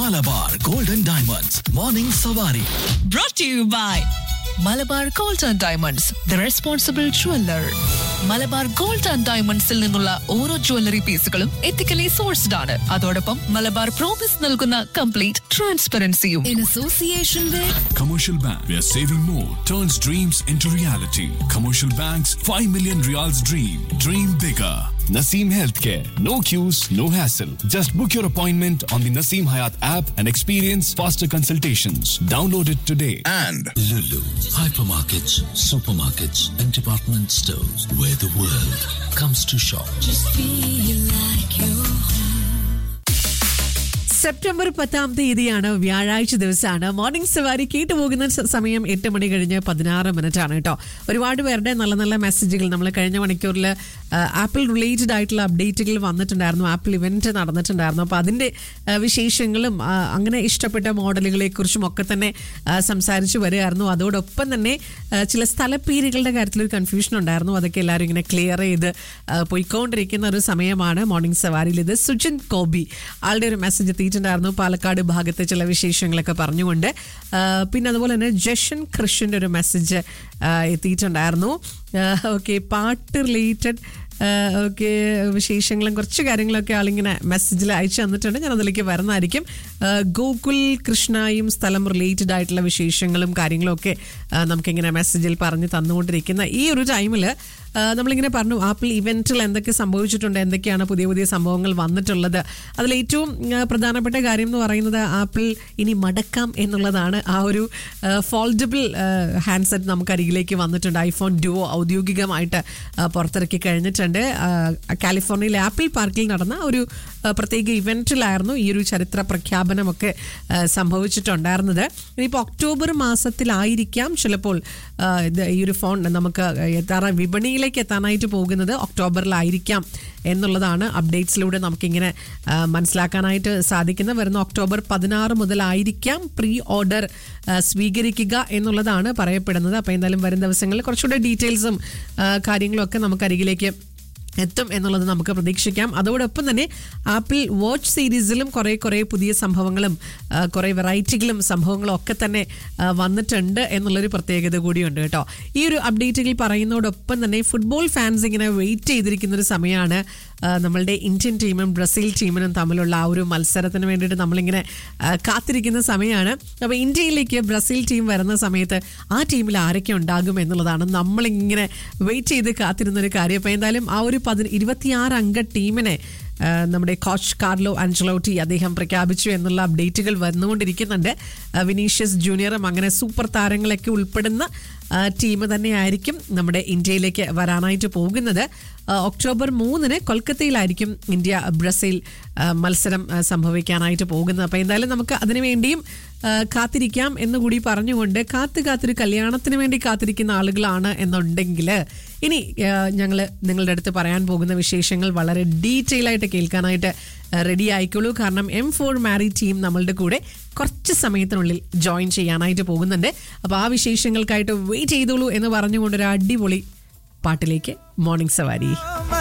Malabar golden diamonds morning സവാരി brought to you by Malabar gold and diamonds the responsible jeweller Malabar gold and ഡയമണ്ട്സിൽ നിന്നുള്ള ഓരോ jewellery പീസുകളും ethically sourced ആണ് അതോടൊപ്പം മലബാർ പ്രോമിസ് നൽകുന്ന കംപ്ലീറ്റ് ട്രാൻസ്പെറൻസിയും in association with Commercial Bank, where saving more turns dreams into reality. Commercial Bank's 5 million reals dream. Dream bigger. Naseem Healthcare. No queues, no hassle. Just book your appointment on the Naseem Hayat app and experience faster consultations. Download it today. and Lulu, hypermarkets, supermarkets, and department stores where the world comes to shop. September പത്താം തീയതിയാണ് വ്യാഴാഴ്ച ദിവസമാണ് morning സവാരി കേട്ടു പോകുന്ന സ- സമയം എട്ട് മണി കഴിഞ്ഞ് പതിനാറ് മിനിറ്റ് ആണ് കേട്ടോ ഒരുപാട് പേരുടെ നല്ല നല്ല മെസ്സേജുകൾ നമ്മൾ കഴിഞ്ഞ മണിക്കൂറിൽ ആപ്പിൾ റിലേറ്റഡ് ആയിട്ടുള്ള അപ്ഡേറ്റുകൾ വന്നിട്ടുണ്ടായിരുന്നു ആപ്പിൾ ഇവന്റ് നടന്നിട്ടുണ്ടായിരുന്നു അപ്പോൾ അതിന്റെ ആ, വിശേഷങ്ങളും ആ, അങ്ങനെ ഇഷ്ടപ്പെട്ട മോഡലുകളെ കുറിച്ചും ഒക്കെ തന്നെ ആ, സംസാരിച്ചു വരികയായിരുന്നു അതോടൊപ്പം തന്നെ ആ, ചില സ്ഥലപ്പേരുകളുടെ കാര്യത്തിൽ ഒരു കൺഫ്യൂഷൻ ഉണ്ടായിരുന്നു അതൊക്കെ എല്ലാവരും ഇങ്ങനെ ക്ലിയർ ചെയ്ത് ആ, പോയിക്കൊണ്ടിരിക്കുന്ന ഒരു സമയമാണ് മോർണിംഗ് സവാരിയിൽ ഇത് സുജിൻ കോബി ആളുടെ ഒരു മെസ്സേജ് എത്തിയിട്ടുണ്ടായിരുന്നു പാലക്കാട് ഭാഗത്തെ ചില വിശേഷങ്ങളൊക്കെ പറഞ്ഞുകൊണ്ട് ആ, പിന്നെ അതുപോലെ തന്നെ ജഷൻ കൃഷിൻ്റെ ഒരു മെസ്സേജ് എത്തിയിട്ടുണ്ടായിരുന്നു ഓക്കെ പാട്ട് റിലേറ്റഡ് ഓക്കെ വിശേഷങ്ങളും കുറച്ച് കാര്യങ്ങളൊക്കെ ആളിങ്ങനെ മെസ്സേജിൽ അയച്ചു തന്നിട്ടുണ്ട് ഞാൻ അതിലേക്ക് വരുന്നതായിരിക്കും ആ, ഗോകുൽ കൃഷ്ണയും സ്ഥലം റിലേറ്റഡ് ആയിട്ടുള്ള വിശേഷങ്ങളും കാര്യങ്ങളും ഒക്കെ ആ, നമുക്കിങ്ങനെ മെസ്സേജിൽ പറഞ്ഞ് തന്നുകൊണ്ടിരിക്കുന്ന ഈ ഒരു ടൈമിൽ നമ്മളിങ്ങനെ പറഞ്ഞു ആപ്പിൾ ഇവന്റിൽ എന്തൊക്കെ സംഭവിച്ചിട്ടുണ്ട് എന്തൊക്കെയാണ് പുതിയ പുതിയ സംഭവങ്ങൾ വന്നിട്ടുള്ളത് അതിൽ ഏറ്റവും ആ, പ്രധാനപ്പെട്ട കാര്യം എന്ന് പറയുന്നത് ആപ്പിൾ ഇനി മടക്കാം എന്നുള്ളതാണ് ആ ഒരു ഫോൾഡബിൾ ഹാൻഡ്സെറ്റ് നമുക്ക് അരികിലേക്ക് വന്നിട്ടുണ്ട് ഐഫോൺ ഡുവോ ഔദ്യോഗികമായിട്ട് ആ, പുറത്തിറക്കി കഴിഞ്ഞിട്ടുണ്ട് ആ, കാലിഫോർണിയയിലെ ആപ്പിൾ പാർക്കിൽ നടന്ന ഒരു ആ, പ്രത്യേക ഇവന്റിലായിരുന്നു ഈ ഒരു ചരിത്ര പ്രഖ്യാപനമൊക്കെ ആ, സംഭവിച്ചിട്ടുണ്ടായിരുന്നത് ഇനിയിപ്പോൾ ഒക്ടോബർ മാസത്തിലായിരിക്കാം ചിലപ്പോൾ ആ, ഇത് ഈ ഒരു ഫോൺ നമുക്ക് എത്താറായി വിപണിയിലേക്ക് എത്താനായിട്ട് പോകുന്നത് ഒക്ടോബറിലായിരിക്കാം എന്നുള്ളതാണ് അപ്ഡേറ്റ്സിലൂടെ നമുക്കിങ്ങനെ ആ, മനസ്സിലാക്കാനായിട്ട് സാധിക്കുന്നത് വരുന്ന ഒക്ടോബർ പതിനാറ് മുതലായിരിക്കാം പ്രീ ഓർഡർ ആ, സ്വീകരിക്കുക എന്നുള്ളതാണ് പറയപ്പെടുന്നത് അപ്പോൾ എന്തായാലും വരും ദിവസങ്ങളിൽ കുറച്ചുകൂടെ ഡീറ്റെയിൽസും ആ, കാര്യങ്ങളും ഒക്കെ നമുക്ക് അരികിലേക്ക് എത്തും എന്നുള്ളത് നമുക്ക് പ്രതീക്ഷിക്കാം അതോടൊപ്പം തന്നെ ആപ്പിൾ വാച്ച് സീരീസിലും കുറേ കുറേ പുതിയ സംഭവങ്ങളും ആ, കുറേ വെറൈറ്റികളും സംഭവങ്ങളും ഒക്കെ തന്നെ ആ, വന്നിട്ടുണ്ട് എന്നുള്ളൊരു പ്രത്യേകത കൂടിയുണ്ട് കേട്ടോ ഈ ഒരു അപ്ഡേറ്റുകൾ പറയുന്നതോടൊപ്പം തന്നെ ഫുട്ബോൾ ഫാൻസ് ഇങ്ങനെ വെയിറ്റ് ചെയ്തിരിക്കുന്ന ഒരു സമയമാണ് ആ, നമ്മളുടെ ഇന്ത്യൻ ടീമും ബ്രസീൽ ടീമിനും തമ്മിലുള്ള ആ ഒരു മത്സരത്തിന് വേണ്ടിയിട്ട് നമ്മളിങ്ങനെ ആ, കാത്തിരിക്കുന്ന സമയമാണ് അപ്പോൾ ഇന്ത്യയിലേക്ക് ബ്രസീൽ ടീം വരുന്ന സമയത്ത് ആ ടീമിൽ ആരൊക്കെ ഉണ്ടാകും എന്നുള്ളതാണ് നമ്മളിങ്ങനെ വെയിറ്റ് ചെയ്ത് കാത്തിരുന്ന ഒരു കാര്യം അപ്പോൾ എന്തായാലും ആ ഒരു പതി ഇരുപത്തിയാറ് അംഗ ടീമിനെ ആ, നമ്മുടെ കോച്ച് കാർലോ അഞ്ചലോട്ടി അദ്ദേഹം പ്രഖ്യാപിച്ചു എന്നുള്ള അപ്ഡേറ്റുകൾ വന്നുകൊണ്ടിരിക്കുന്നുണ്ട് ആ, വിനീഷ്യസ് ജൂനിയറും അങ്ങനെ സൂപ്പർ താരങ്ങളൊക്കെ ഉൾപ്പെടുന്ന ടീം തന്നെയായിരിക്കും നമ്മുടെ ഇന്ത്യയിലേക്ക് വരാനായിട്ട് പോകുന്നത് ആ, ഒക്ടോബർ മൂന്നിന് കൊൽക്കത്തയിലായിരിക്കും ഇന്ത്യ ബ്രസീൽ ആ, മത്സരം ആ, സംഭവിക്കാനായിട്ട് പോകുന്നത് അപ്പോൾ എന്തായാലും നമുക്ക് അതിനുവേണ്ടിയും ആ, കാത്തിരിക്കാം എന്നുകൂടി പറഞ്ഞുകൊണ്ട് കാത്ത് കാത്തൊരു കല്യാണത്തിന് വേണ്ടി കാത്തിരിക്കുന്ന ആളുകളാണ് എന്നുണ്ടെങ്കിൽ ഇനി ഞങ്ങൾ നിങ്ങളുടെ അടുത്ത് പറയാൻ പോകുന്ന വിശേഷങ്ങൾ വളരെ ഡീറ്റെയിൽ ആയിട്ട് കേൾക്കാനായിട്ട് റെഡി ആയിക്കോളൂ കാരണം എം ഫോർ മാരി ടീം നമ്മളുടെ കൂടെ കുറച്ച് സമയത്തിനുള്ളിൽ ജോയിൻ ചെയ്യാനായിട്ട് പോകുന്നുണ്ട് അപ്പോൾ ആ വിശേഷങ്ങൾക്കായിട്ട് വെയിറ്റ് ചെയ്തോളൂ എന്ന് പറഞ്ഞുകൊണ്ട് ഒരു അടിപൊളി പാട്ടിലേക്ക് മോർണിംഗ് സവാരി